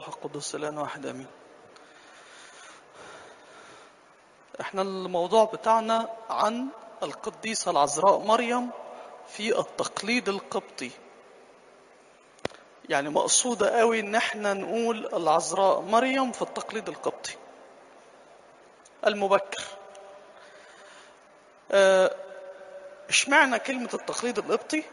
والروح القدس الآن واحد آمين احنا الموضوع بتاعنا عن القديسة العذراء مريم في التقليد القبطي يعني مقصودة قوي ان احنا نقول العذراء مريم في التقليد القبطي المبكر آه، اشمعنى كلمة التقليد القبطي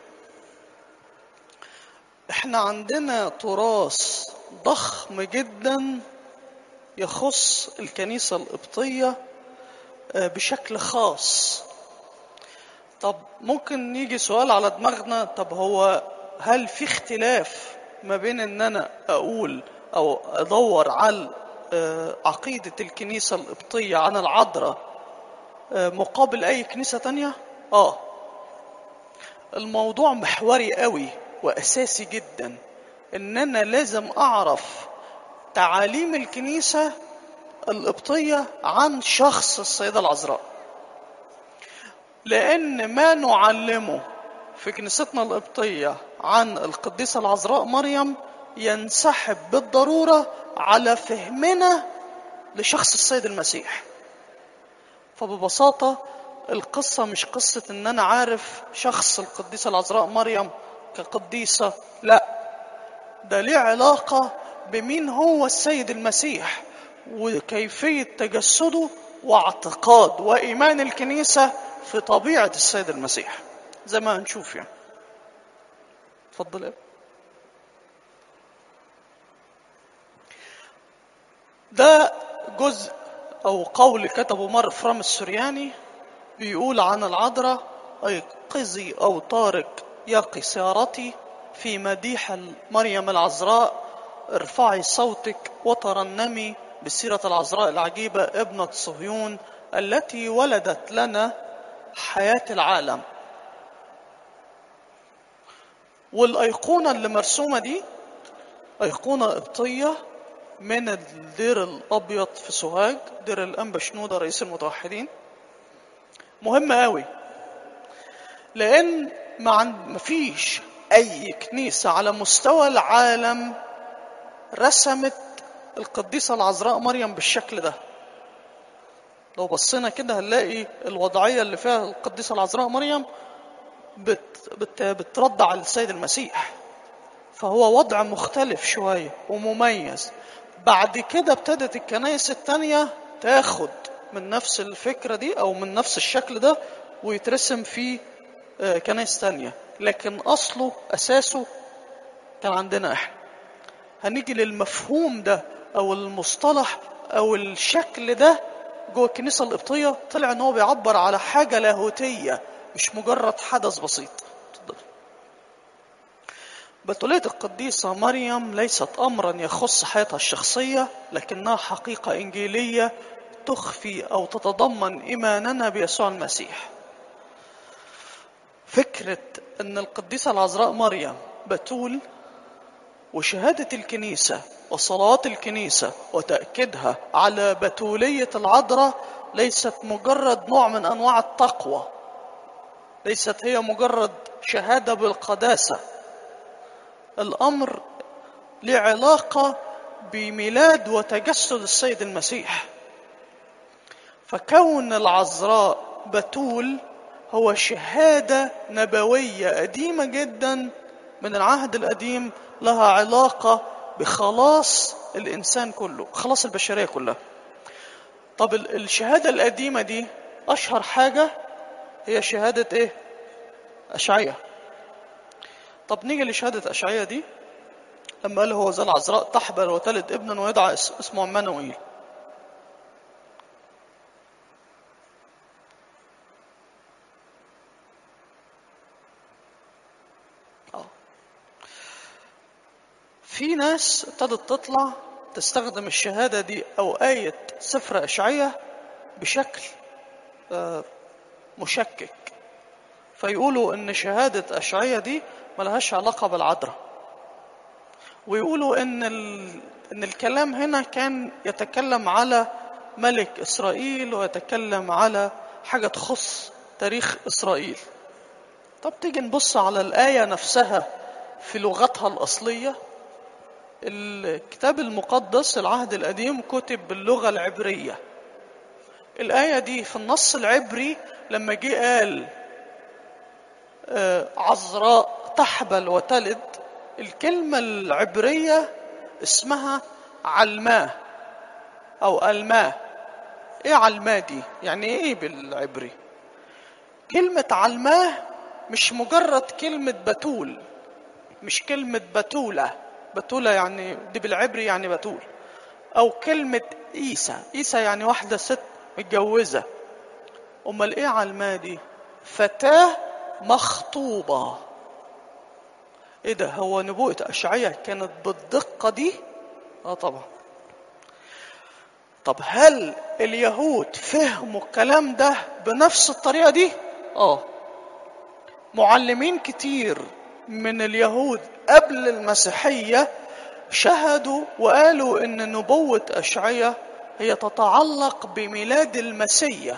احنا عندنا تراث ضخم جدا يخص الكنيسة القبطية آه، بشكل خاص طب ممكن يجي سؤال على دماغنا طب هو هل في اختلاف ما بين ان انا اقول او ادور على آه، عقيدة الكنيسة القبطية عن العذراء آه، مقابل اي كنيسة تانية اه الموضوع محوري قوي واساسي جدا ان انا لازم اعرف تعاليم الكنيسة القبطية عن شخص السيدة العذراء لأن ما نعلمه في كنيستنا القبطية عن القديسة العذراء مريم ينسحب بالضرورة على فهمنا لشخص السيد المسيح فببساطة القصة مش قصة إن أنا عارف شخص القديسة العذراء مريم كقديسة لا ده ليه علاقة بمين هو السيد المسيح وكيفية تجسده واعتقاد وإيمان الكنيسة في طبيعة السيد المسيح زي ما هنشوف يعني اتفضل يا ده جزء أو قول كتبه مر فرام السرياني بيقول عن العذراء أيقظي أوتارك يا قسارتي في مديح مريم العذراء ارفعي صوتك وترنمي بسيرة العذراء العجيبة ابنة صهيون التي ولدت لنا حياة العالم والأيقونة اللي مرسومة دي أيقونة قبطية من الدير الأبيض في سوهاج دير الأنبا شنودة رئيس المتوحدين مهمة قوي لأن ما عند- مفيش أي كنيسة على مستوى العالم رسمت القديسة العذراء مريم بالشكل ده لو بصينا كده هنلاقي الوضعية اللي فيها القديسة العذراء مريم بت بت بترد على السيد المسيح فهو وضع مختلف شوية ومميز بعد كده ابتدت الكنائس التانية تاخد من نفس الفكرة دي أو من نفس الشكل ده ويترسم في آه، كنائس تانية لكن أصله أساسه كان عندنا إحنا هنيجي للمفهوم ده أو المصطلح أو الشكل ده جوه الكنيسة القبطية طلع إن هو بيعبر على حاجة لاهوتية مش مجرد حدث بسيط اتفضل. بتولية القديسة مريم ليست أمرا يخص حياتها الشخصية لكنها حقيقة إنجيلية تخفي أو تتضمن إيماننا بيسوع المسيح فكرة أن القديسة العذراء مريم بتول وشهادة الكنيسة وصلوات الكنيسة وتأكيدها على بتولية العذراء ليست مجرد نوع من أنواع التقوى ليست هي مجرد شهادة بالقداسة الأمر له علاقة بميلاد وتجسد السيد المسيح فكون العذراء بتول هو شهادة نبوية قديمة جدا من العهد القديم لها علاقة بخلاص الإنسان كله خلاص البشرية كلها طب ال- الشهادة القديمة دي أشهر حاجة هي شهادة إيه؟ أشعية طب نيجي لشهادة أشعية دي لما قال هو ذا العذراء تحبل وتلد ابنا ويدعى اس- اسمه عمانوئيل آه. في ناس ابتدت تطلع تستخدم الشهادة دي أو آية سفر أشعية بشكل آه، مشكك فيقولوا إن شهادة أشعية دي ملهاش علاقة بالعذراء ويقولوا إن ال... إن الكلام هنا كان يتكلم على ملك إسرائيل ويتكلم على حاجة تخص تاريخ إسرائيل طب تيجي نبص على الآية نفسها في لغتها الأصلية الكتاب المقدس العهد القديم كتب باللغة العبرية الآية دي في النص العبري لما جه قال آه، عذراء تحبل وتلد الكلمة العبرية اسمها علماه أو ألماه إيه علماه دي؟ يعني إيه بالعبري؟ كلمة علماه مش مجرد كلمة بتول مش كلمة بتولة بتولة يعني دي بالعبري يعني بتول أو كلمة عيسى عيسى يعني واحدة ست متجوزة أمال إيه علماه دي؟ فتاة مخطوبة إيه ده هو نبوءة أشعية كانت بالدقة دي؟ آه طبعا طب هل اليهود فهموا الكلام ده بنفس الطريقة دي؟ آه معلمين كتير من اليهود قبل المسيحية شهدوا وقالوا إن نبوة أشعية هي تتعلق بميلاد المسيح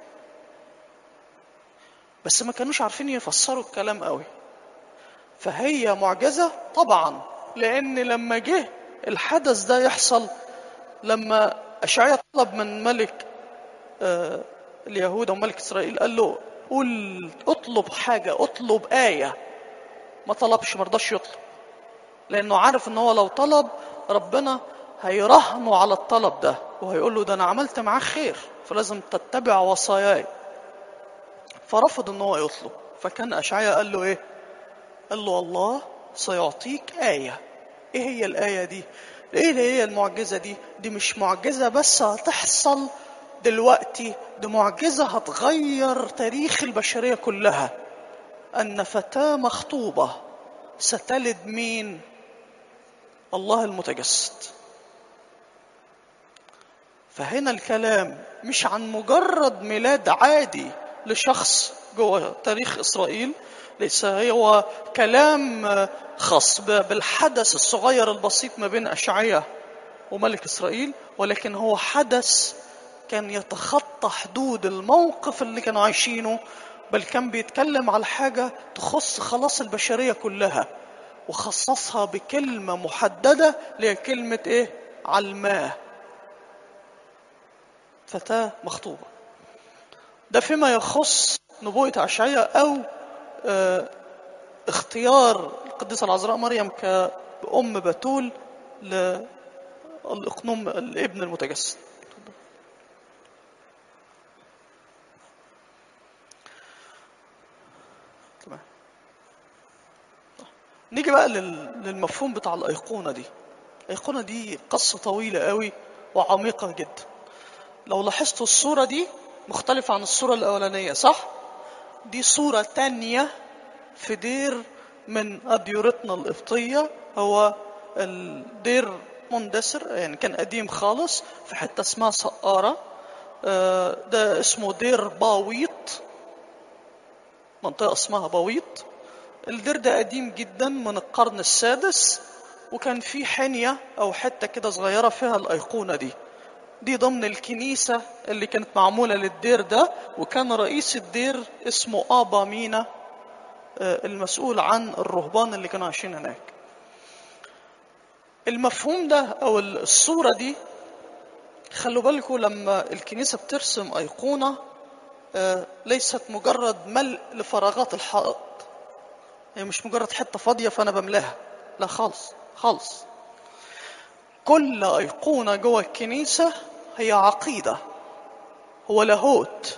بس ما كانوش عارفين يفسروا الكلام قوي فهي معجزة طبعا لأن لما جه الحدث ده يحصل لما أشعيا طلب من ملك آه، اليهود أو ملك إسرائيل قال له قول اطلب حاجة اطلب آية ما طلبش ما رضاش يطلب لأنه عارف إن هو لو طلب ربنا هيرهنه على الطلب ده وهيقول له ده أنا عملت معاه خير فلازم تتبع وصاياي فرفض إن هو يطلب فكان أشعيا قال له إيه؟ قال له الله سيعطيك آية إيه هي الآية دي؟ إيه اللي هي المعجزة دي؟ دي مش معجزة بس هتحصل دلوقتي دي معجزة هتغير تاريخ البشرية كلها أن فتاة مخطوبة ستلد مين؟ الله المتجسد فهنا الكلام مش عن مجرد ميلاد عادي لشخص جوه تاريخ إسرائيل ليس هو كلام خاص بالحدث الصغير البسيط ما بين أشعية وملك إسرائيل ولكن هو حدث كان يتخطى حدود الموقف اللي كانوا عايشينه بل كان بيتكلم على حاجة تخص خلاص البشرية كلها وخصصها بكلمة محددة اللي هي كلمة إيه؟ علماه فتاة مخطوبة ده فيما يخص نبوة أشعياء أو اه اختيار القديسة العذراء مريم كأم بتول للإقنوم الابن المتجسد تمام نيجي بقى للمفهوم بتاع الأيقونة دي الأيقونة دي قصة طويلة قوي وعميقة جدا لو لاحظتوا الصورة دي مختلفة عن الصورة الأولانية صح؟ دي صورة تانية في دير من أديرتنا القبطية هو الدير مندسر يعني كان قديم خالص في حتة اسمها سقارة ده اسمه دير باويط منطقة اسمها باويط الدير ده قديم جدا من القرن السادس وكان في حنية أو حتة كده صغيرة فيها الأيقونة دي دي ضمن الكنيسة اللي كانت معمولة للدير ده وكان رئيس الدير اسمه آبا مينا المسؤول عن الرهبان اللي كانوا عايشين هناك المفهوم ده أو الصورة دي خلوا بالكم لما الكنيسة بترسم أيقونة ليست مجرد ملء لفراغات الحائط هي مش مجرد حتة فاضية فأنا بملاها لا خالص خالص كل أيقونة جوه الكنيسة هي عقيدة هو لاهوت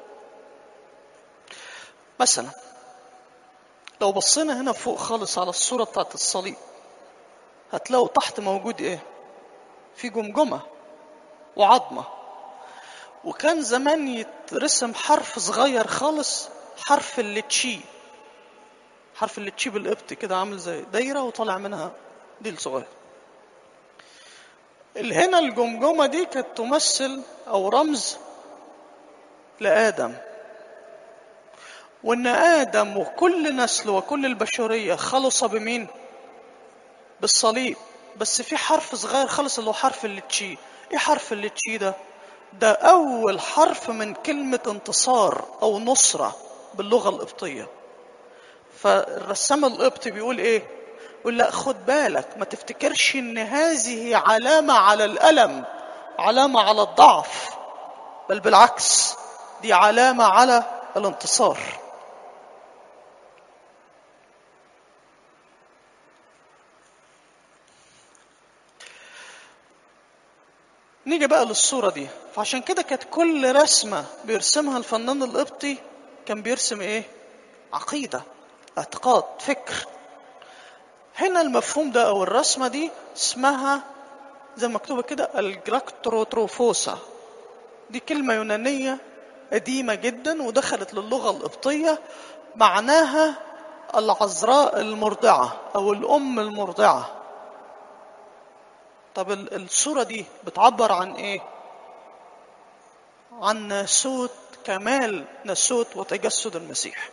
مثلا لو بصينا هنا فوق خالص على الصورة بتاعت الصليب هتلاقوا تحت موجود ايه في جمجمة وعظمة وكان زمان يترسم حرف صغير خالص حرف اللتشي حرف اللتشي بالقبط كده عامل زي دايرة وطالع منها ديل صغير هنا الجمجمة دي كانت تمثل أو رمز لآدم وإن آدم وكل نسل وكل البشرية خلص بمين؟ بالصليب بس في حرف صغير خالص اللي هو حرف اللتشي إيه حرف اللتشي ده؟ ده أول حرف من كلمة انتصار أو نصرة باللغة القبطية فالرسام القبطي بيقول إيه؟ يقول لا خد بالك ما تفتكرش ان هذه علامة على الألم علامة على الضعف بل بالعكس دي علامة على الانتصار نيجي بقى للصورة دي فعشان كده كانت كل رسمة بيرسمها الفنان القبطي كان بيرسم ايه عقيدة اعتقاد فكر هنا المفهوم ده او الرسمة دي اسمها زي ما مكتوبة كده الجراكتروتروفوسا دي كلمة يونانية قديمة جدا ودخلت للغة القبطية معناها العذراء المرضعة أو الأم المرضعة طب الصورة دي بتعبر عن إيه؟ عن ناسوت كمال ناسوت وتجسد المسيح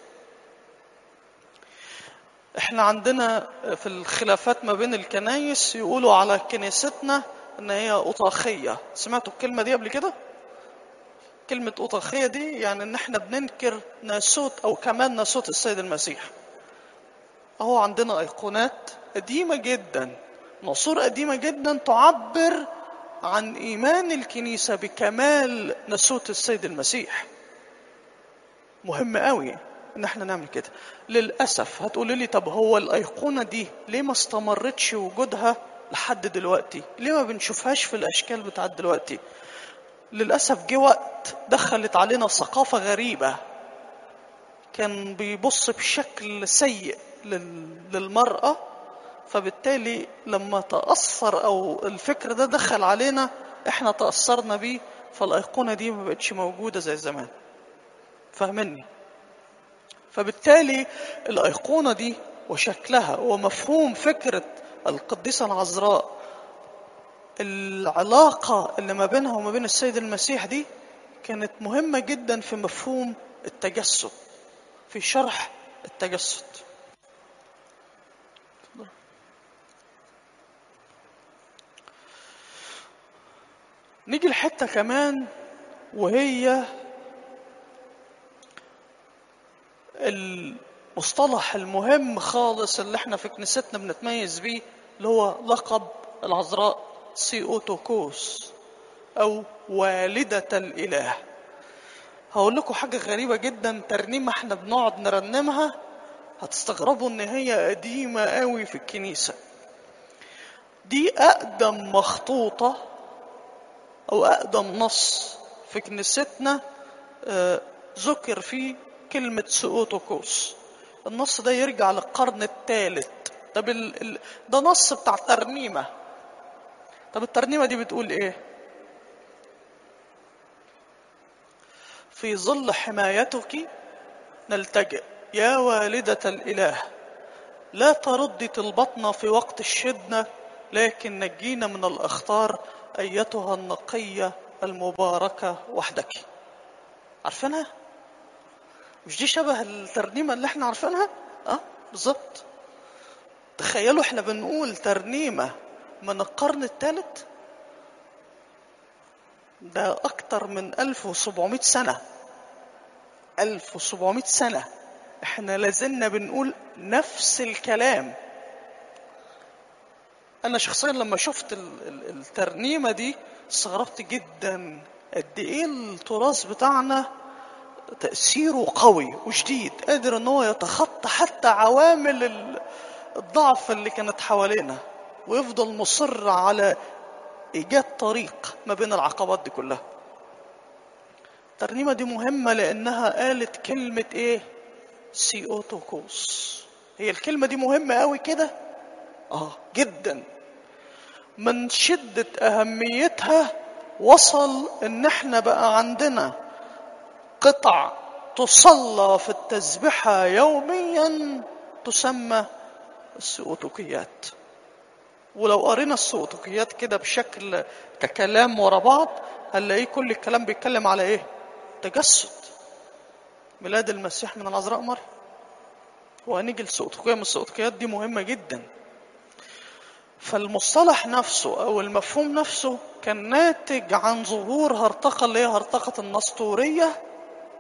احنا عندنا في الخلافات ما بين الكنايس يقولوا على كنيستنا ان هي أطاخية سمعتوا الكلمة دي قبل كده؟ كلمة أطاخية دي يعني ان احنا بننكر ناسوت او كمال ناسوت السيد المسيح اهو عندنا ايقونات قديمة جدا نصور قديمة جدا تعبر عن ايمان الكنيسة بكمال ناسوت السيد المسيح مهم قوي ان احنا نعمل كده للاسف هتقولي لي طب هو الايقونه دي ليه ما استمرتش وجودها لحد دلوقتي ليه ما بنشوفهاش في الاشكال بتاعت دلوقتي للاسف جه وقت دخلت علينا ثقافه غريبه كان بيبص بشكل سيء للمراه فبالتالي لما تاثر او الفكر ده دخل علينا احنا تاثرنا بيه فالايقونه دي ما بقتش موجوده زي زمان فاهمني فبالتالي الأيقونة دي وشكلها ومفهوم فكرة القديسة العذراء العلاقة اللي ما بينها وما بين السيد المسيح دي كانت مهمة جدا في مفهوم التجسد في شرح التجسد نيجي لحتة كمان وهي المصطلح المهم خالص اللي احنا في كنيستنا بنتميز بيه اللي هو لقب العذراء سيوتوكوس او والدة الاله هقول لكم حاجة غريبة جدا ترنيمة احنا بنقعد نرنمها هتستغربوا ان هي قديمة قوي في الكنيسة دي اقدم مخطوطة او اقدم نص في كنيستنا آه ذكر فيه كلمة سؤوتوكوس النص ده يرجع للقرن الثالث طب ال... ال... ده نص بتاع ترنيمة طب الترنيمة دي بتقول ايه في ظل حمايتك نلتجئ يا والدة الإله لا تردي طلبتنا في وقت الشدة لكن نجينا من الأخطار أيتها النقية المباركة وحدك عارفينها؟ مش دي شبه الترنيمة اللي احنا عارفينها؟ اه بالظبط تخيلوا احنا بنقول ترنيمة من القرن الثالث ده أكتر من 1700 سنة 1700 سنة احنا لازلنا بنقول نفس الكلام أنا شخصيا لما شفت الترنيمة دي استغربت جدا قد إيه التراث بتاعنا تأثيره قوي وشديد قادر ان هو يتخطى حتى عوامل الضعف اللي كانت حوالينا ويفضل مصر على ايجاد طريق ما بين العقبات دي كلها الترنيمة دي مهمة لأنها قالت كلمة إيه؟ سيوتوكوس هي الكلمة دي مهمة قوي كده؟ آه جدا من شدة أهميتها وصل إن إحنا بقى عندنا قطع تصلى في التسبحة يوميا تسمى السؤوتوكيات ولو قرينا السؤوتوكيات كده بشكل ككلام ورا بعض هنلاقيه كل الكلام بيتكلم على ايه تجسد ميلاد المسيح من العذراء مريم وهنيجي السؤوتوكية من السؤوتوكيات دي مهمة جدا فالمصطلح نفسه او المفهوم نفسه كان ناتج عن ظهور هرطقة اللي هي هرطقة النسطورية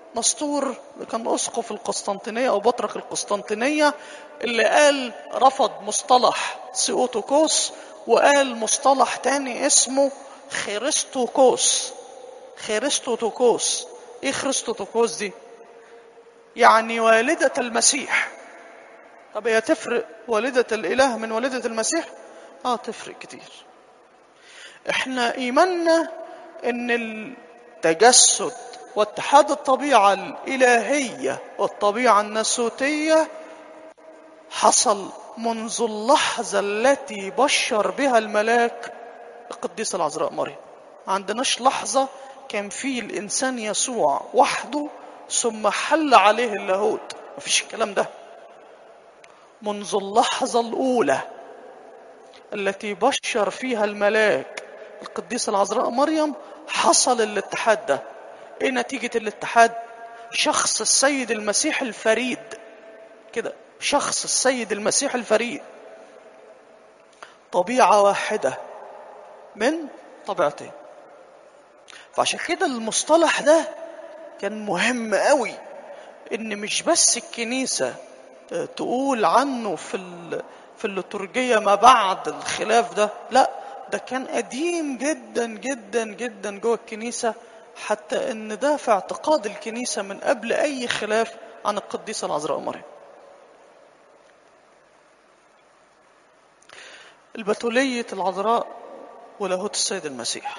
نسطور كان اسقف القسطنطينيه او بطرك القسطنطينيه اللي قال رفض مصطلح سيوتوكوس وقال مصطلح تاني اسمه خيرستوكوس خيرستوتوكوس ايه خريستوتوكوس دي يعني والدة المسيح طب هي تفرق والدة الإله من والدة المسيح؟ اه تفرق كتير احنا ايماننا ان التجسد واتحاد الطبيعة الإلهية والطبيعة الناسوتية حصل منذ اللحظة التي بشر بها الملاك القديسة العذراء مريم ما عندناش لحظة كان فيه الإنسان يسوع وحده ثم حل عليه اللاهوت مفيش الكلام ده منذ اللحظة الأولى التي بشر فيها الملاك القديسة العذراء مريم حصل الاتحاد ده ايه نتيجة الاتحاد شخص السيد المسيح الفريد كده شخص السيد المسيح الفريد طبيعة واحدة من طبيعتين فعشان كده المصطلح ده كان مهم قوي ان مش بس الكنيسة تقول عنه في في الليتورجية ما بعد الخلاف ده لا ده كان قديم جدا جدا جدا جوه الكنيسة حتى ان ده في اعتقاد الكنيسة من قبل اي خلاف عن القديسة العذراء مريم البتولية العذراء ولاهوت السيد المسيح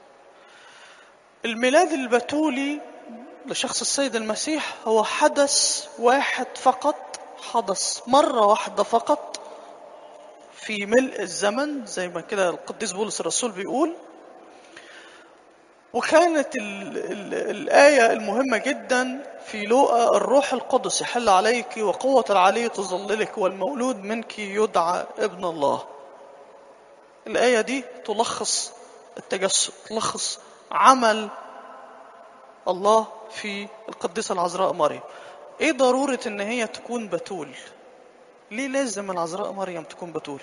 الميلاد البتولي لشخص السيد المسيح هو حدث واحد فقط حدث مرة واحدة فقط في ملء الزمن زي ما كده القديس بولس الرسول بيقول وكانت ال ال الآية المهمة جدا في لوقا الروح القدس يحل عليك وقوة العلي تظللك والمولود منك يدعى ابن الله الآية دي تلخص التجسد تلخص عمل الله في القديسة العذراء مريم ايه ضرورة ان هي تكون بتول ليه لازم العذراء مريم تكون بتول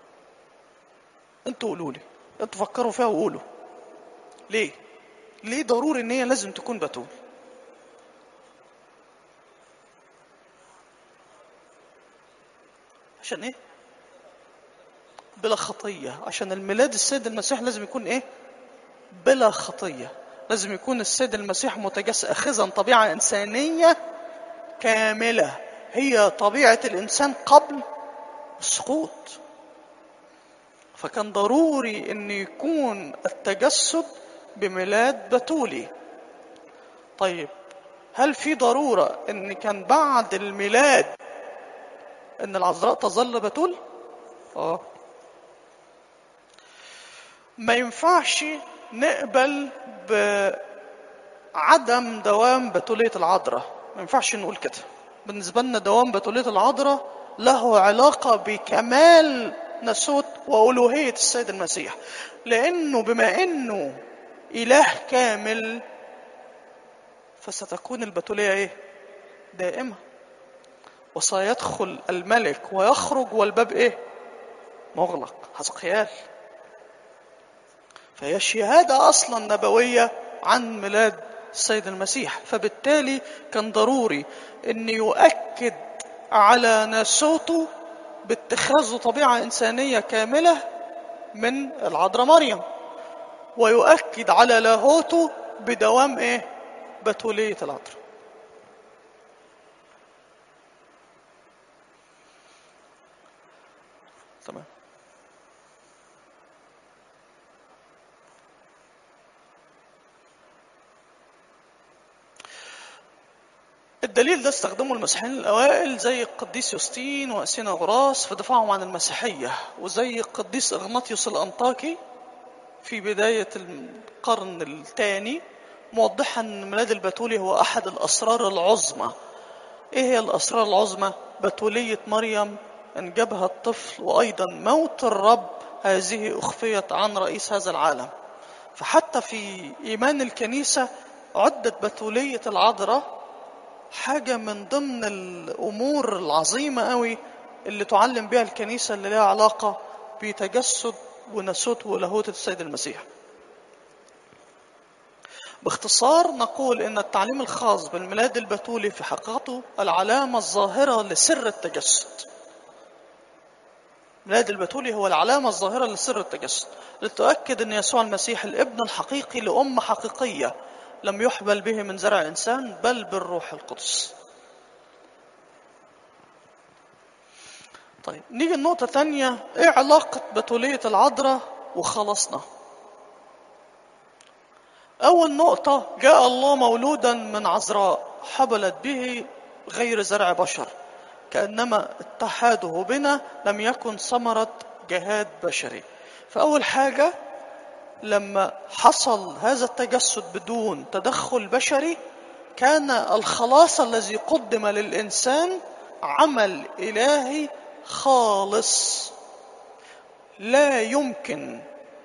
انتوا قولوا لي انتوا فكروا فيها وقولوا ليه ليه ضروري ان هي لازم تكون بتول عشان ايه بلا خطية عشان الميلاد السيد المسيح لازم يكون ايه بلا خطية لازم يكون السيد المسيح متجسد اخذا طبيعة انسانية كاملة هي طبيعة الانسان قبل السقوط فكان ضروري ان يكون التجسد بميلاد بتولي طيب هل في ضرورة ان كان بعد الميلاد ان العذراء تظل بتول اه ما ينفعش نقبل بعدم دوام بتولية العذراء ما ينفعش نقول كده بالنسبة لنا دوام بتولية العذراء له علاقة بكمال نسوت وألوهية السيد المسيح لأنه بما أنه إله كامل فستكون البتولية إيه؟ دائمة وسيدخل الملك ويخرج والباب إيه؟ مغلق حسقيال فهي شهادة أصلا نبوية عن ميلاد السيد المسيح فبالتالي كان ضروري أن يؤكد على ناسوته باتخاذه طبيعة إنسانية كاملة من العذراء مريم ويؤكد على لاهوته بدوام إيه؟ بتولية العذراء تمام الدليل ده استخدمه المسيحيين الأوائل زي القديس يوستين وأسينا غراس في دفاعهم عن المسيحية وزي القديس إغناطيوس الأنطاكي في بداية القرن الثاني موضحا أن ميلاد البتولي هو أحد الأسرار العظمى إيه هي الأسرار العظمى؟ بتولية مريم أنجبها الطفل وأيضا موت الرب هذه أخفيت عن رئيس هذا العالم فحتى في إيمان الكنيسة عدت بتولية العذراء حاجة من ضمن الأمور العظيمة قوي اللي تعلم بها الكنيسة اللي لها علاقة بتجسد ونسوت ولاهوت السيد المسيح باختصار نقول ان التعليم الخاص بالميلاد البتولي في حقيقته العلامة الظاهرة لسر التجسد ميلاد البتولي هو العلامة الظاهرة لسر التجسد لتؤكد ان يسوع المسيح الابن الحقيقي لأم حقيقية لم يحبل به من زرع انسان بل بالروح القدس طيب نيجي النقطة تانية ايه علاقة بتولية العذراء وخلاصنا أول نقطة جاء الله مولودا من عذراء حبلت به غير زرع بشر كأنما اتحاده بنا لم يكن ثمرة جهاد بشري فأول حاجة لما حصل هذا التجسد بدون تدخل بشري كان الخلاص الذي قدم للإنسان عمل إلهي خالص لا يمكن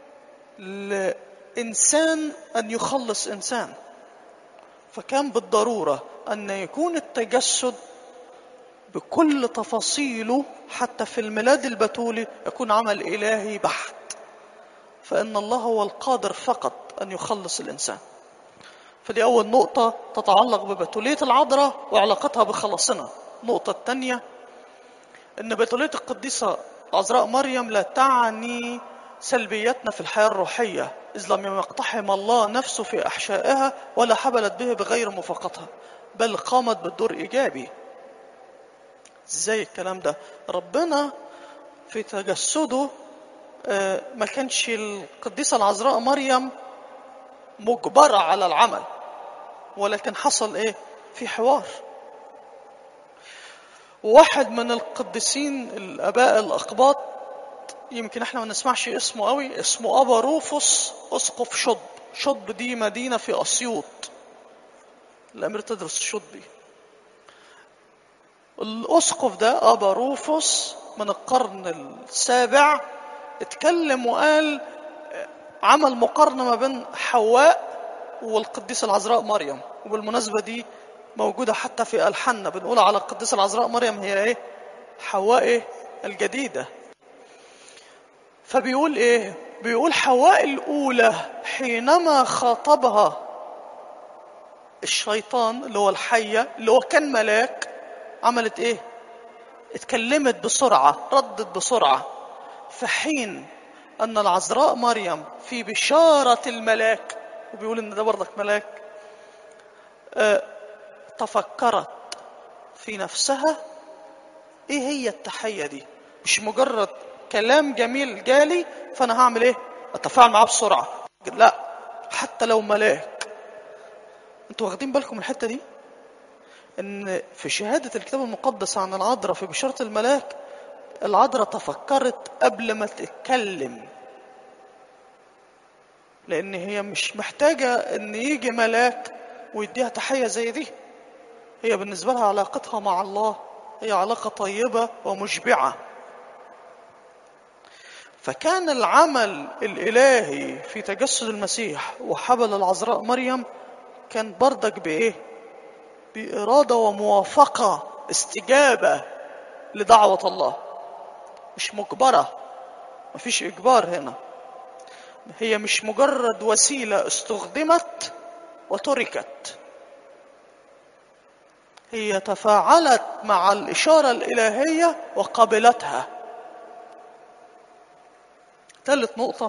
لإنسان أن يخلص إنسان فكان بالضرورة أن يكون التجسد بكل تفاصيله حتى في الميلاد البتولي يكون عمل إلهي بحت فإن الله هو القادر فقط أن يخلص الإنسان فدي أول نقطة تتعلق ببتولية العذراء وعلاقتها بخلاصنا النقطة الثانية أن بتولية القديسة عذراء مريم لا تعني سلبيتنا في الحياة الروحية إذ لم يقتحم الله نفسه في أحشائها ولا حبلت به بغير موافقتها بل قامت بالدور إيجابي ازاي الكلام ده ربنا في تجسده آه، ما كانش القديسة العذراء مريم مجبرة على العمل ولكن حصل ايه في حوار واحد من القديسين الاباء الاقباط يمكن احنا ما نسمعش اسمه قوي اسمه ابا روفوس اسقف شطب شطب دي مدينه في اسيوط الامير تدرس الشطبي الاسقف ده ابا روفوس من القرن السابع اتكلم وقال عمل مقارنه ما بين حواء والقديسه العذراء مريم وبالمناسبه دي موجوده حتى في الحنا بنقول على القديسه العذراء مريم هي ايه حواء ايه الجديده فبيقول ايه بيقول حواء الاولى حينما خاطبها الشيطان اللي هو الحيه اللي هو كان ملاك عملت ايه اتكلمت بسرعه ردت بسرعه في حين ان العذراء مريم في بشاره الملاك وبيقول ان ده برضك ملاك اه تفكرت في نفسها ايه هي التحيه دي مش مجرد كلام جميل جالي فانا هعمل ايه اتفاعل معاه بسرعه لا حتى لو ملاك انتوا واخدين بالكم من الحته دي ان في شهاده الكتاب المقدس عن العذراء في بشاره الملاك العذراء تفكرت قبل ما تتكلم لان هي مش محتاجه ان يجي ملاك ويديها تحيه زي دي هي بالنسبه لها علاقتها مع الله هي علاقه طيبه ومشبعه فكان العمل الالهي في تجسد المسيح وحبل العذراء مريم كان بردك بايه باراده وموافقه استجابه لدعوه الله مش مجبره مفيش اجبار هنا هي مش مجرد وسيله استخدمت وتركت هي تفاعلت مع الاشاره الالهيه وقبلتها ثالث نقطه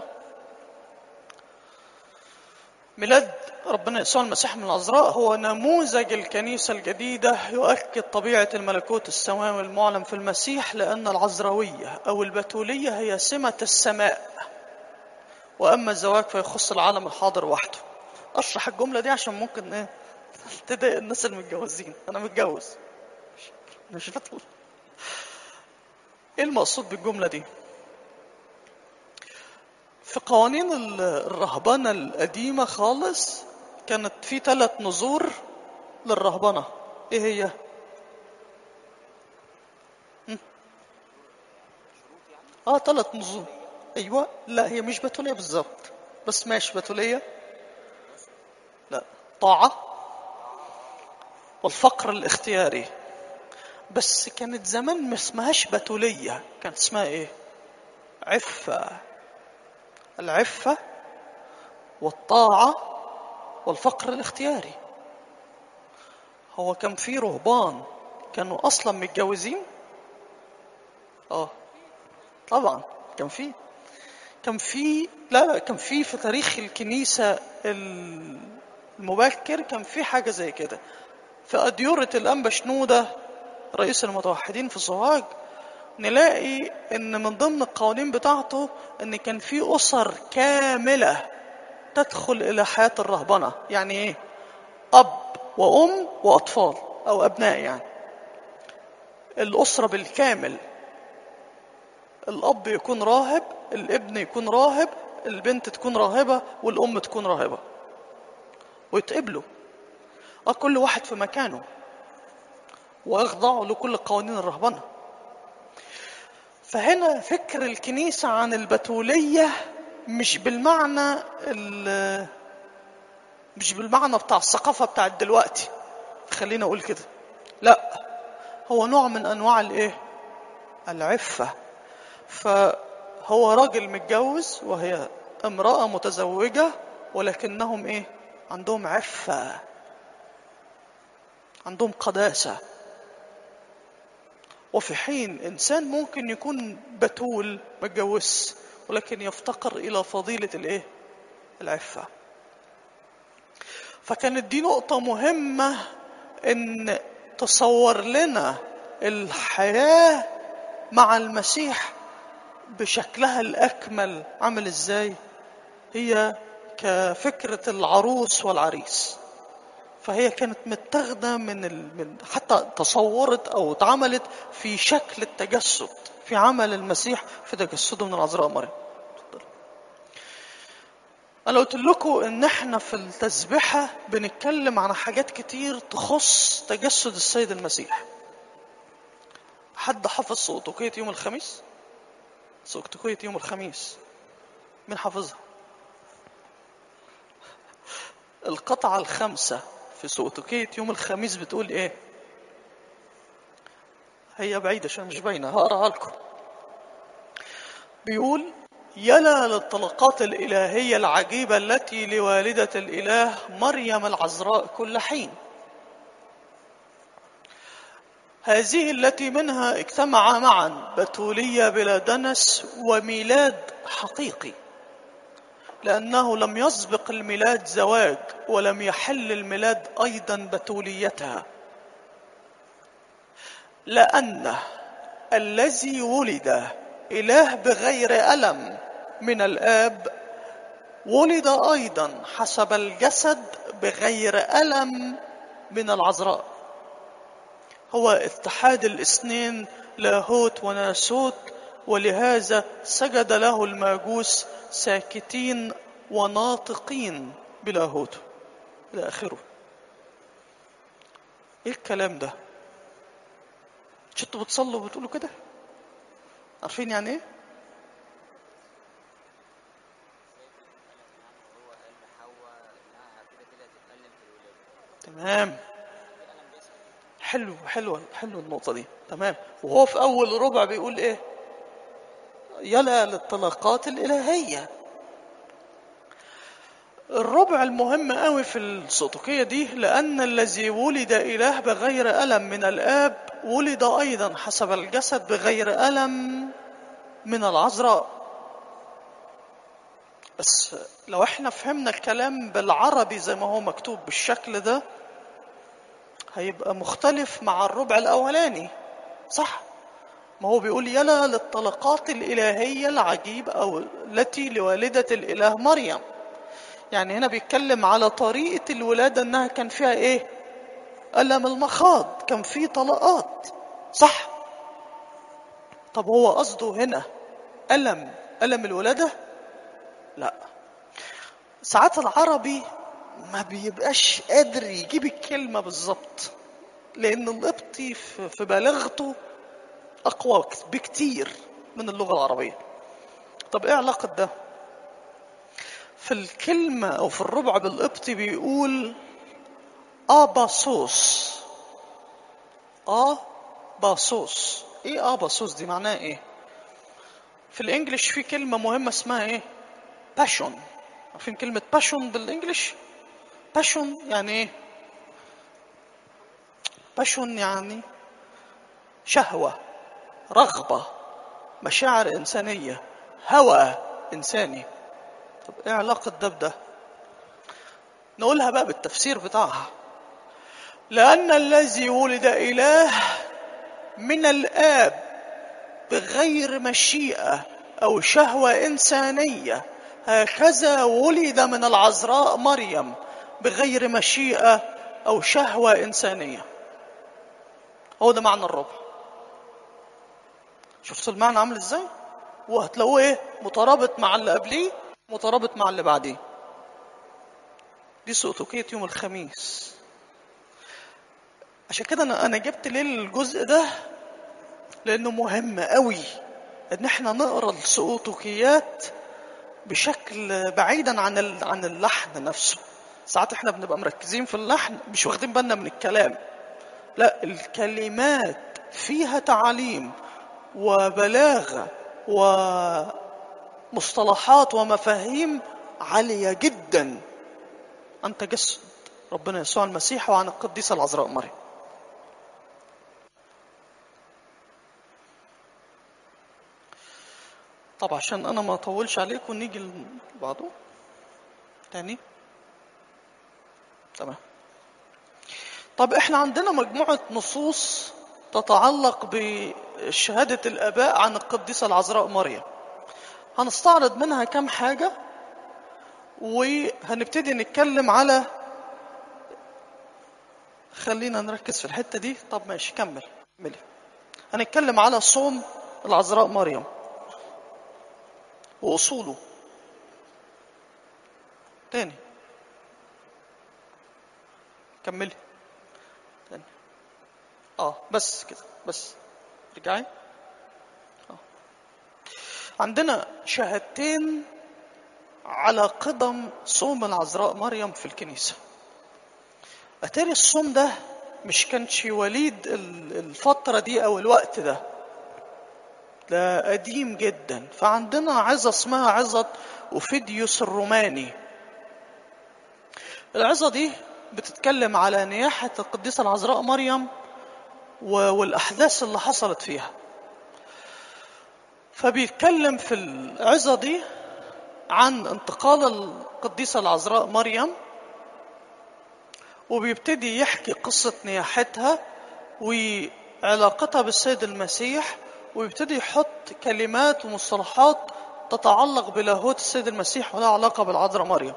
ميلاد ربنا يسوع المسيح من العذراء هو نموذج الكنيسة الجديدة يؤكد طبيعة الملكوت السماوي المعلن في المسيح لأن العذراوية أو البتولية هي سمة السماء وأما الزواج فيخص العالم الحاضر وحده أشرح الجملة دي عشان ممكن إيه تضايق الناس المتجوزين أنا متجوز مش بطل إيه المقصود بالجملة دي؟ في قوانين الرهبنة القديمة خالص كانت في ثلاث نذور للرهبنة ايه هي م? اه ثلاث نذور ايوه لا هي مش بتولية بالظبط بس ماشي بتولية لا طاعة والفقر الاختياري بس كانت زمان ما اسمهاش بتولية كانت اسمها ايه عفة العفة والطاعة والفقر الاختياري هو كان في رهبان كانوا اصلا متجوزين اه طبعا كان في كان في لا لا كان في في تاريخ الكنيسة المبكر كان في حاجة زي كده في أديرة الأنبا شنودة رئيس المتوحدين في سوهاج نلاقي ان من ضمن القوانين بتاعته ان كان في اسر كامله تدخل الى حياه الرهبنه يعني ايه اب وام واطفال او ابناء يعني الاسره بالكامل الاب يكون راهب الابن يكون راهب البنت تكون راهبه والام تكون راهبه ويتقبلوا اه كل واحد في مكانه ويخضعوا لكل قوانين الرهبنه فهنا فكر الكنيسة عن البتولية مش بالمعنى مش بالمعنى بتاع الثقافة بتاع دلوقتي خلينا أقول كده لا هو نوع من أنواع الإيه؟ العفة فهو راجل متجوز وهي امرأة متزوجة ولكنهم إيه؟ عندهم عفة عندهم قداسة وفي حين إنسان ممكن يكون بتول متجوز ولكن يفتقر إلى فضيلة الإيه؟ العفة فكانت دي نقطة مهمة إن تصور لنا الحياة مع المسيح بشكلها الأكمل عامل إزاي؟ هي كفكرة العروس والعريس فهي كانت متاخده من ال... من حتى تصورت او اتعملت في شكل التجسد في عمل المسيح في تجسده من العذراء مريم انا قلت لكم ان احنا في التسبيحه بنتكلم عن حاجات كتير تخص تجسد السيد المسيح حد حفظ سقطوكية يوم الخميس سقطوكية يوم الخميس مين حافظها القطعة الخامسة في سؤتوكية يوم الخميس بتقول ايه هي بعيدة عشان مش باينة هقراها لكم بيقول يلا للطلقات الإلهية العجيبة التي لوالدة الإله مريم العذراء كل حين هذه التي منها اجتمع معا بتولية بلا دنس وميلاد حقيقي لأنه لم يسبق الميلاد زواج ولم يحل الميلاد أيضا بتوليتها لأن الذي ولد إله بغير ألم من الآب ولد أيضا حسب الجسد بغير ألم من العذراء هو اتحاد الاثنين لاهوت وناسوت ولهذا سجد له الماجوس ساكتين وناطقين بلاهوته إلى آخره إيه الكلام ده؟ مش انتوا بتصلوا وبتقولوا كده؟ عارفين يعني إيه؟ تمام حلو حلو حلو النقطة دي تمام وهو في أول ربع بيقول إيه؟ يلا للطلقات الإلهية الربع المهم قوي في السطوكية دي لأن الذي ولد إله بغير ألم من الآب ولد أيضا حسب الجسد بغير ألم من العذراء بس لو احنا فهمنا الكلام بالعربي زي ما هو مكتوب بالشكل ده هيبقى مختلف مع الربع الأولاني صح ما هو بيقول يلا للطلقات الإلهية العجيبة أو التي لوالدة الإله مريم يعني هنا بيتكلم على طريقة الولادة إنها كان فيها إيه؟ ألم المخاض كان في طلقات صح؟ طب هو قصده هنا ألم ألم الولادة؟ لا ساعات العربي ما بيبقاش قادر يجيب الكلمة بالظبط لأن القبطي في بلاغته أقوى بكتير من اللغة العربية طب إيه علاقة ده؟ في الكلمة أو في الربع بالقبطي بيقول أباسوس أباسوس إيه أباسوس دي معناها إيه؟ في الإنجليش في كلمة مهمة اسمها إيه؟ باشون عارفين كلمة باشون بالإنجليش؟ باشون يعني ايه باشون يعني شهوة رغبة مشاعر إنسانية هوى إنساني طب إيه علاقة ده بده؟ نقولها بقى بالتفسير بتاعها لأن الذي ولد إله من الآب بغير مشيئة أو شهوة إنسانية هكذا ولد من العذراء مريم بغير مشيئة أو شهوة إنسانية هو ده معنى الربع شفتوا المعنى عامل ازاي وهتلاقوه ايه مترابط مع اللي قبليه مترابط مع اللي بعديه دي سؤتوكية يوم الخميس عشان كده انا انا جبت ليه الجزء ده لانه مهم قوي ان احنا نقرا السؤوتوكيات بشكل بعيدا عن ال- عن اللحن نفسه ساعات احنا بنبقى مركزين في اللحن مش واخدين بالنا من الكلام لا الكلمات فيها تعاليم وبلاغه ومصطلحات ومفاهيم عاليه جدا عن تجسد ربنا يسوع المسيح وعن القديسه العذراء مريم طب عشان انا ما اطولش عليكم نيجي لبعضه تاني تمام طب احنا عندنا مجموعة نصوص تتعلق بشهادة الآباء عن القديسة العذراء مريم هنستعرض منها كم حاجة وهنبتدي نتكلم على خلينا نركز في الحتة دي طب ماشي كمل كملي هنتكلم على صوم العذراء مريم وأصوله تاني كملي تاني اه بس كده بس رجعي آه. عندنا شهادتين على قدم صوم العذراء مريم في الكنيسة أتاري الصوم ده مش كانش وليد ال- الفترة دي أو الوقت ده ده قديم جدا فعندنا عظة اسمها عظة أوفيديوس الروماني العظة دي بتتكلم على نياحة القديسة العذراء مريم و- والأحداث اللي حصلت فيها فبيتكلم في العظة دي عن انتقال القديسة العذراء مريم وبيبتدي يحكي قصة نياحتها وعلاقتها بالسيد المسيح ويبتدي يحط كلمات ومصطلحات تتعلق بلاهوت السيد المسيح ولها علاقة بالعذراء مريم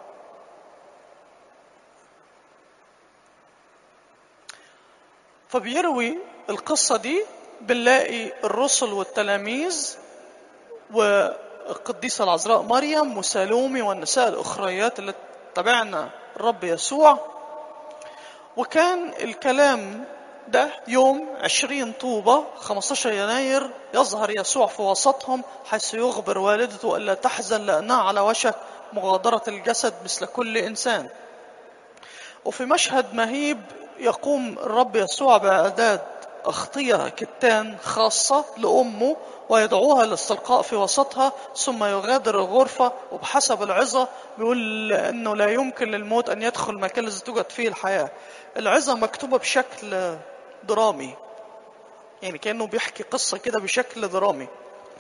فبيروي القصة دي بنلاقي الرسل والتلاميذ والقديسة العذراء مريم وسالومي والنساء الأخريات اللي تبعنا الرب يسوع وكان الكلام ده يوم 20 طوبة 15 يناير يظهر يسوع في وسطهم حيث يخبر والدته ألا تحزن لأنها على وشك مغادرة الجسد مثل كل إنسان وفي مشهد مهيب يقوم الرب يسوع بإعداد أغطية كتان خاصة لأمه ويدعوها للاستلقاء في وسطها ثم يغادر الغرفة وبحسب العظة بيقول أنه لا يمكن للموت أن يدخل المكان الذي توجد فيه الحياة العظة مكتوبة بشكل درامي يعني كأنه بيحكي قصة كده بشكل درامي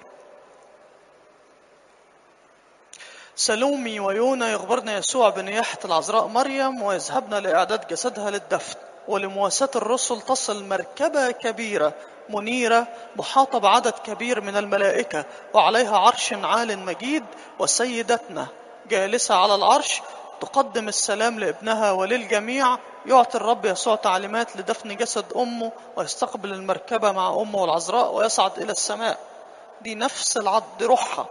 سلومي ويونا يخبرنا يسوع بنياحة العذراء مريم ويذهبن لإعداد جسدها للدفن ولمواساة الرسل تصل مركبة كبيرة منيرة محاطة بعدد كبير من الملائكة وعليها عرش عال مجيد وسيدتنا جالسة على العرش تقدم السلام لابنها وللجميع يعطي الرب يسوع تعليمات لدفن جسد أمه ويستقبل المركبة مع أمه العذراء ويصعد إلى السماء دي نفس العد روحها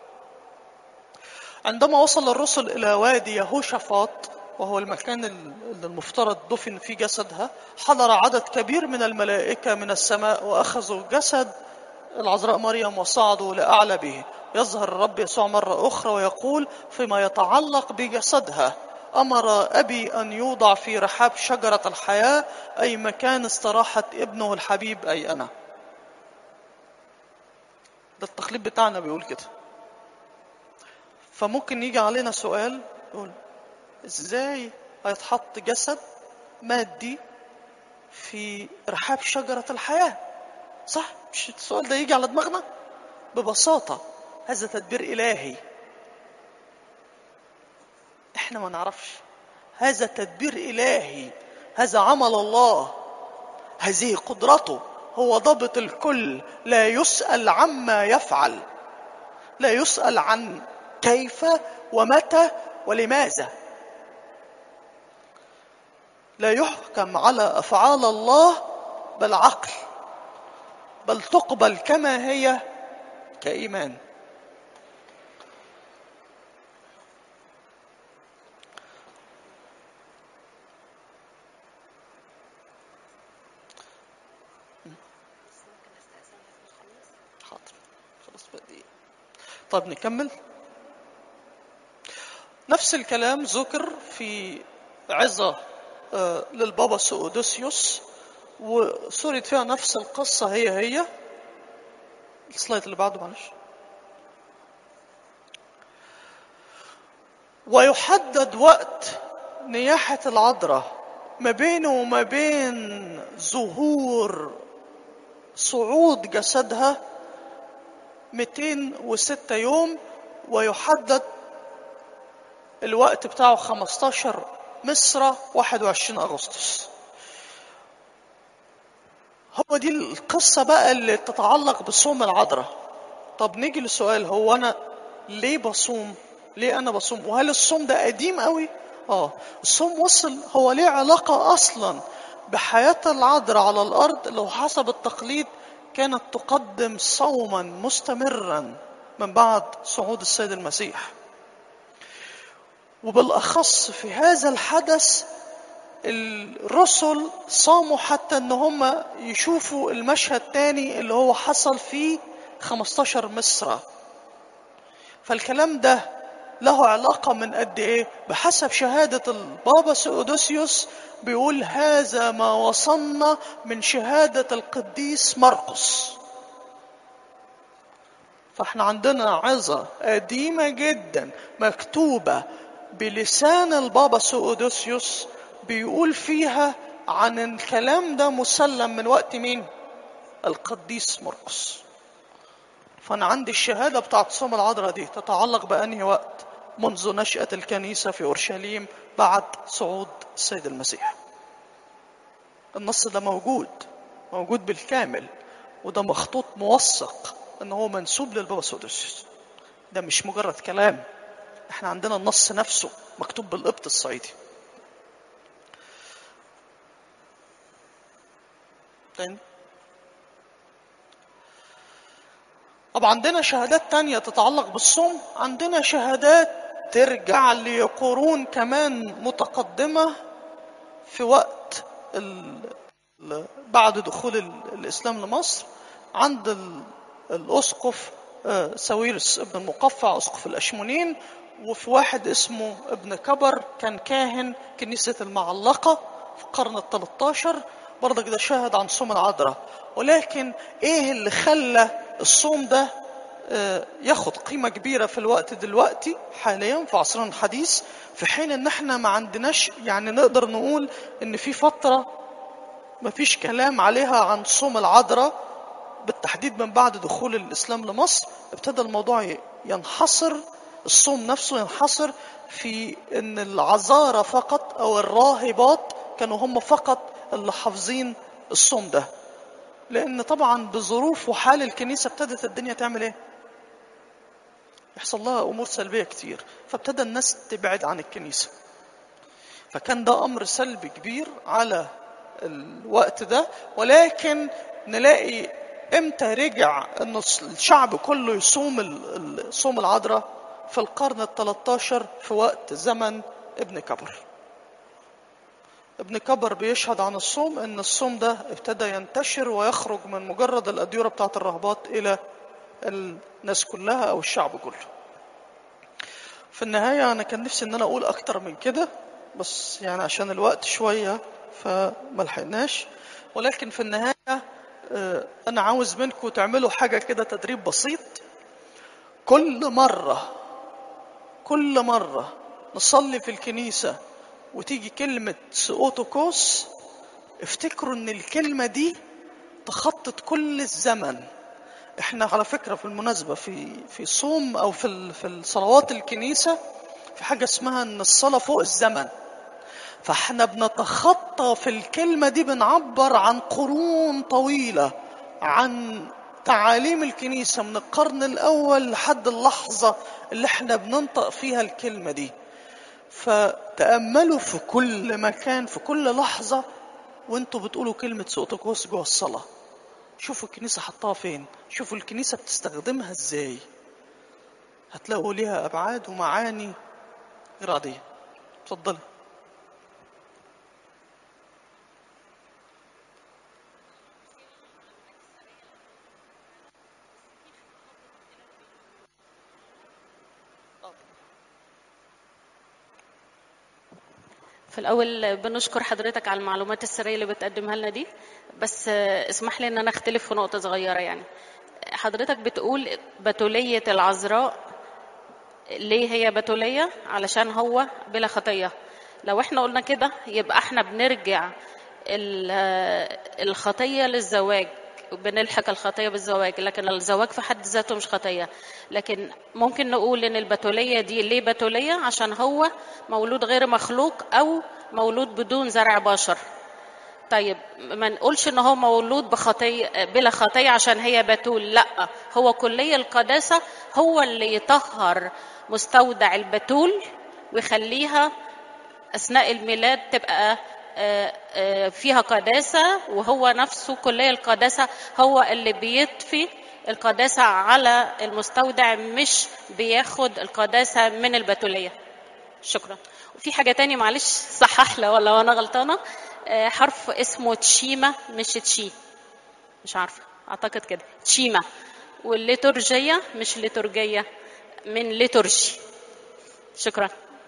عندما وصل الرسل إلى وادي يهوشافاط وهو المكان اللي المفترض دفن فيه جسدها حضر عدد كبير من الملائكة من السماء وأخذوا جسد العذراء مريم وصعدوا لأعلى به يظهر الرب يسوع مرة أخرى ويقول فيما يتعلق بجسدها أمر أبي أن يوضع في رحاب شجرة الحياة أي مكان استراحة ابنه الحبيب أي أنا ده التقليد بتاعنا بيقول كده فممكن يجي علينا سؤال يقول ازاي هيتحط جسد مادي في رحاب شجرة الحياة صح مش السؤال ده يجي على دماغنا ببساطة هذا تدبير إلهي احنا ما نعرفش هذا تدبير إلهي هذا عمل الله هذه قدرته هو ضابط الكل لا يسأل عما يفعل لا يسأل عن كيف ومتى ولماذا لا يحكم على افعال الله بالعقل بل تقبل كما هي كايمان حاضر خلاص بقى طيب نكمل نفس الكلام ذكر في عظة آه، للبابا سؤدوسيوس وسرد فيها نفس القصة هي هي السلايد اللي بعده معلش ويحدد وقت نياحة العذراء ما بينه وما بين ظهور صعود جسدها 206 يوم ويحدد الوقت بتاعه 15 مصر 21 أغسطس هو دي القصة بقى اللي تتعلق بصوم العذراء طب نيجي للسؤال هو أنا ليه بصوم ليه أنا بصوم وهل الصوم ده قديم قوي اه الصوم وصل هو ليه علاقة أصلا بحياة العذراء على الأرض لو حسب التقليد كانت تقدم صوما مستمرا من بعد صعود السيد المسيح وبالأخص في هذا الحدث الرسل صاموا حتى ان هم يشوفوا المشهد تاني اللي هو حصل في 15 مصر فالكلام ده له علاقة من قد ايه بحسب شهادة البابا سيودوسيوس بيقول هذا ما وصلنا من شهادة القديس مرقس فاحنا عندنا عظة قديمة جدا مكتوبة بلسان البابا سؤدوسيوس بيقول فيها عن الكلام ده مسلم من وقت مين القديس مرقس فانا عندي الشهاده بتاعت صوم العذراء دي تتعلق بانهي وقت منذ نشاه الكنيسه في اورشليم بعد صعود السيد المسيح النص ده موجود موجود بالكامل وده مخطوط موثق ان هو منسوب للبابا سودوسيوس ده مش مجرد كلام احنا عندنا النص نفسه مكتوب بالقبط الصعيدي تاني طب عندنا شهادات تانية تتعلق بالصوم عندنا شهادات ترجع لقرون كمان متقدمة في وقت ال... ال... بعد دخول ال... الإسلام لمصر عند ال... الأسقف آه، ساويرس ابن المقفع أسقف الأشمونين وفي واحد اسمه ابن كبر كان كاهن كنيسة المعلقة في القرن ال 13 برضك ده شاهد عن صوم العذراء ولكن ايه اللي خلى الصوم ده آه، ياخد قيمة كبيرة في الوقت دلوقتي حاليا في عصرنا الحديث في حين ان احنا ما عندناش يعني نقدر نقول ان في فترة ما فيش كلام عليها عن صوم العذراء بالتحديد من بعد دخول الاسلام لمصر ابتدى الموضوع ينحصر الصوم نفسه ينحصر في ان العذارى فقط او الراهبات كانوا هم فقط اللي حافظين الصوم ده لان طبعا بظروف وحال الكنيسه ابتدت الدنيا تعمل ايه يحصل لها امور سلبيه كتير فابتدى الناس تبعد عن الكنيسه فكان ده امر سلبي كبير على الوقت ده ولكن نلاقي امتى رجع ان الشعب كله يصوم ال- ال- صوم العذراء في القرن ال 13 في وقت زمن ابن كبر ابن كبر بيشهد عن الصوم ان الصوم ده ابتدى ينتشر ويخرج من مجرد الاديره بتاعت الرهبات الى الناس كلها او الشعب كله في النهايه انا كان نفسي ان انا اقول اكتر من كده بس يعني عشان الوقت شويه فما لحقناش ولكن في النهايه آه، انا عاوز منكم تعملوا حاجه كده تدريب بسيط كل مره كل مره نصلي في الكنيسه وتيجي كلمة سؤوتوكوس افتكروا ان الكلمة دي تخطط كل الزمن احنا على فكرة في المناسبة في في صوم او في ال- في الصلوات الكنيسة في حاجة اسمها ان الصلاة فوق الزمن فاحنا بنتخطى في الكلمة دي بنعبر عن قرون طويلة عن تعاليم الكنيسة من القرن الأول لحد اللحظة اللي احنا بننطق فيها الكلمة دي فتأملوا في كل مكان في كل لحظة وانتوا بتقولوا كلمة سؤتكوس جوه الصلاة شوفوا الكنيسة حطها فين شوفوا الكنيسة بتستخدمها ازاي هتلاقوا ليها أبعاد ومعاني غير عادية اتفضلي في الأول بنشكر حضرتك على المعلومات السرية اللي بتقدمها لنا دي بس آه، اسمح لي إن أنا أختلف في نقطة صغيرة يعني حضرتك بتقول بتولية العذراء ليه هي بتولية؟ علشان هو بلا خطية لو احنا قلنا كده يبقى احنا بنرجع ال- آه، الخطية للزواج بنلحق الخطية بالزواج لكن الزواج في حد ذاته مش خطية لكن ممكن نقول ان البتولية دي ليه بتولية عشان هو مولود غير مخلوق او مولود بدون زرع بشر طيب ما نقولش ان هو مولود بخطية بلا خطية عشان هي بتول لا هو كلية القداسة هو اللي يطهر مستودع البتول ويخليها اثناء الميلاد تبقى آه، آه، فيها قداسه وهو نفسه كليه القداسه هو اللي بيطفي القداسه على المستودع مش بياخد القداسه من البتوليه شكرا وفي حاجه تاني معلش صحح لي ولا انا غلطانه آه، حرف اسمه تشيما مش تشي مش عارفه اعتقد كده تشيما والليتورجيه مش ليتورجيه من ليتورجي شكرا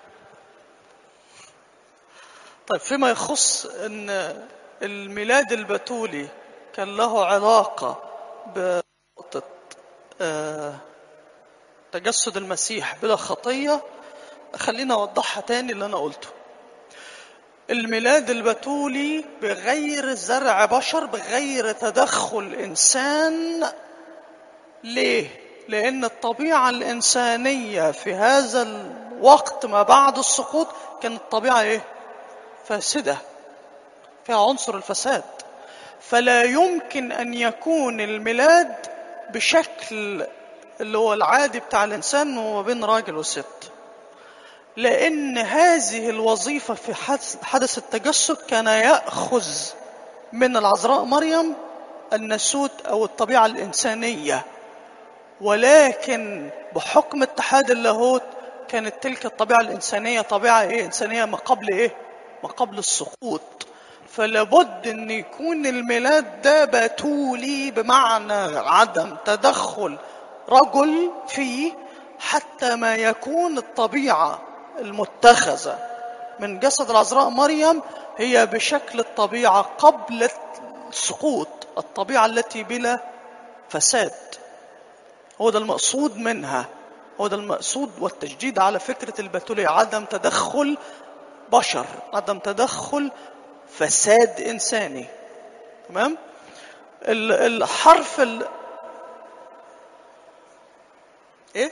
طيب فيما يخص ان الميلاد البتولي كان له علاقة بنقطة آه، تجسد المسيح بلا خطية خلينا أوضحها تاني اللي أنا قلته الميلاد البتولي بغير زرع بشر بغير تدخل إنسان ليه؟ لأن الطبيعة الإنسانية في هذا الوقت ما بعد السقوط كانت طبيعة إيه؟ فاسدة فيها عنصر الفساد فلا يمكن أن يكون الميلاد بشكل اللي هو العادي بتاع الإنسان وما بين راجل وست لأن هذه الوظيفة في حدث حدث التجسد كان يأخذ من العذراء مريم الناسوت أو الطبيعة الإنسانية ولكن بحكم اتحاد اللاهوت كانت تلك الطبيعة الإنسانية طبيعة إيه؟ إنسانية ما قبل إيه؟ ما قبل السقوط فلابد أن يكون الميلاد ده بتولي بمعنى عدم تدخل رجل فيه حتى ما يكون الطبيعة المتخذة من جسد العذراء مريم هي بشكل الطبيعة قبل السقوط الطبيعة التي بلا فساد هو ده المقصود منها هو ده المقصود والتجديد على فكرة البتولية عدم تدخل بشر عدم تدخل فساد إنساني تمام ال- الحرف ال... ايه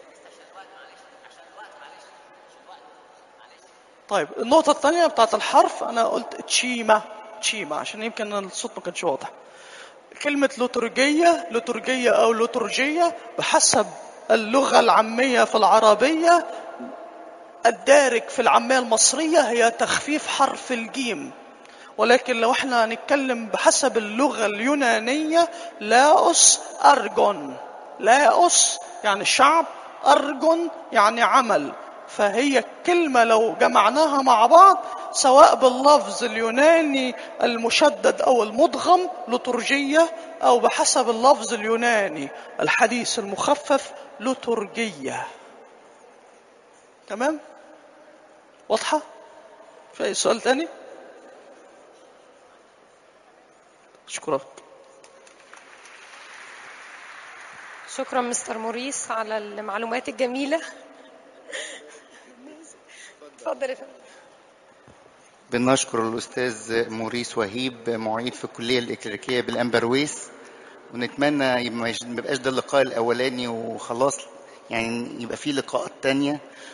طيب النقطة الثانية بتاعت الحرف أنا قلت تشيما تشيما عشان يمكن الصوت ما كانش واضح كلمة لوترجية لوترجية أو لوترجية بحسب اللغة العامية في العربية الدارج في العامية المصرية هي تخفيف حرف الجيم ولكن لو احنا هنتكلم بحسب اللغة اليونانية لاوس أرجون لاوس يعني شعب أرجون يعني عمل فهي الكلمة لو جمعناها مع بعض سواء باللفظ اليوناني المشدد أو المدغم لترجية أو بحسب اللفظ اليوناني الحديث المخفف لترجية تمام واضحة في أي سؤال تاني شكرا شكرا مستر موريس على المعلومات الجميلة اتفضل يا فندم بنشكر الأستاذ موريس وهيب معيد في الكلية الإكليريكية بالأمبرويس ونتمنى يبقى ما يبقاش ده اللقاء الأولاني وخلاص يعني يبقى في لقاءات تانية